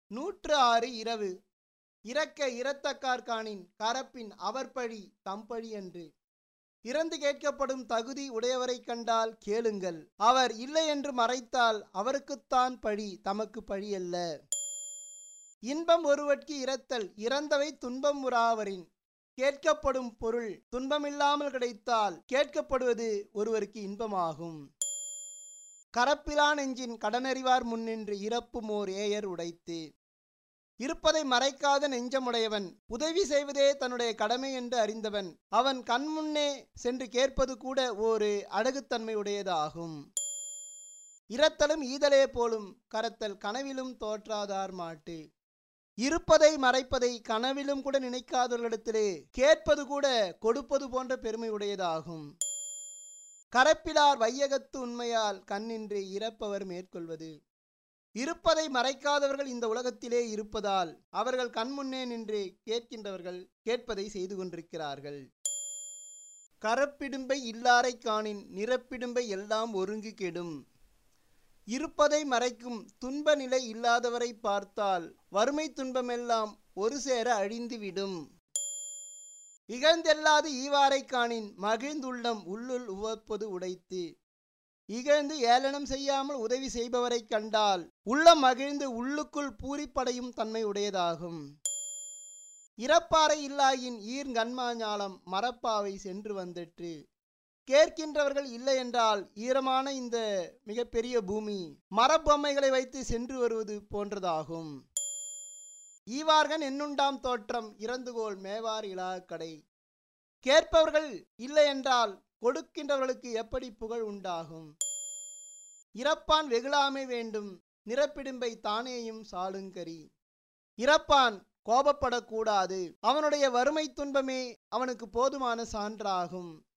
நூற்று ஆறு இரவு இறக்க இரத்தக்கார் காணின் கரப்பின் அவர் பழி தம்பழி என்று இறந்து கேட்கப்படும் தகுதி உடையவரைக் கண்டால் கேளுங்கள் அவர் இல்லை என்று மறைத்தால் அவருக்குத்தான் பழி தமக்கு பழி அல்ல இன்பம் ஒருவர்க்கு இரத்தல் இறந்தவை துன்பம் உறாவரின் கேட்கப்படும் பொருள் துன்பமில்லாமல் கிடைத்தால் கேட்கப்படுவது ஒருவருக்கு இன்பமாகும் கரப்பிலா நெஞ்சின் கடனறிவார் முன்னின்று இறப்பும் ஓர் ஏயர் உடைத்து இருப்பதை மறைக்காத நெஞ்சமுடையவன் உதவி செய்வதே தன்னுடைய கடமை என்று அறிந்தவன் அவன் கண்முன்னே சென்று கேட்பது கூட ஒரு அழகுத்தன்மை உடையதாகும் இரத்தலும் ஈதலே போலும் கரத்தல் கனவிலும் தோற்றாதார் மாட்டு இருப்பதை மறைப்பதை கனவிலும் கூட நினைக்காதவர்களிடத்திலே கேட்பது கூட கொடுப்பது போன்ற பெருமை உடையதாகும் கரப்பிலார் வையகத்து உண்மையால் கண்ணின்றி இறப்பவர் மேற்கொள்வது இருப்பதை மறைக்காதவர்கள் இந்த உலகத்திலே இருப்பதால் அவர்கள் கண்முன்னே நின்று கேட்கின்றவர்கள் கேட்பதை செய்து கொண்டிருக்கிறார்கள் கரப்பிடும்பை இல்லாரை காணின் நிறப்பிடும்பை எல்லாம் ஒருங்கு கெடும் இருப்பதை மறைக்கும் துன்ப நிலை இல்லாதவரை பார்த்தால் வறுமை துன்பமெல்லாம் ஒரு சேர அழிந்துவிடும் இகழ்ந்தெல்லாது ஈவாரை காணின் மகிழ்ந்துள்ளம் உள்ளுள் உவப்பது உடைத்து இகழ்ந்து ஏளனம் செய்யாமல் உதவி செய்பவரை கண்டால் உள்ளம் மகிழ்ந்து உள்ளுக்குள் பூரிப்படையும் தன்மை உடையதாகும் இறப்பாறை இல்லாயின் ஈர்கண்மா ஞாலம் மரப்பாவை சென்று வந்திற்று கேட்கின்றவர்கள் இல்லை என்றால் ஈரமான இந்த மிகப்பெரிய பூமி மரப்பொம்மைகளை வைத்து சென்று வருவது போன்றதாகும் ஈவார்கன் என்னுண்டாம் தோற்றம் இறந்துகோள் மேவார் இலாக்கடை கேட்பவர்கள் இல்லை என்றால் கொடுக்கின்றவர்களுக்கு எப்படி புகழ் உண்டாகும் இறப்பான் வெகுளாமை வேண்டும் நிறப்பிடும்பை தானேயும் சாளுங்கரி இறப்பான் கோபப்படக்கூடாது அவனுடைய வறுமை துன்பமே அவனுக்கு போதுமான சான்றாகும்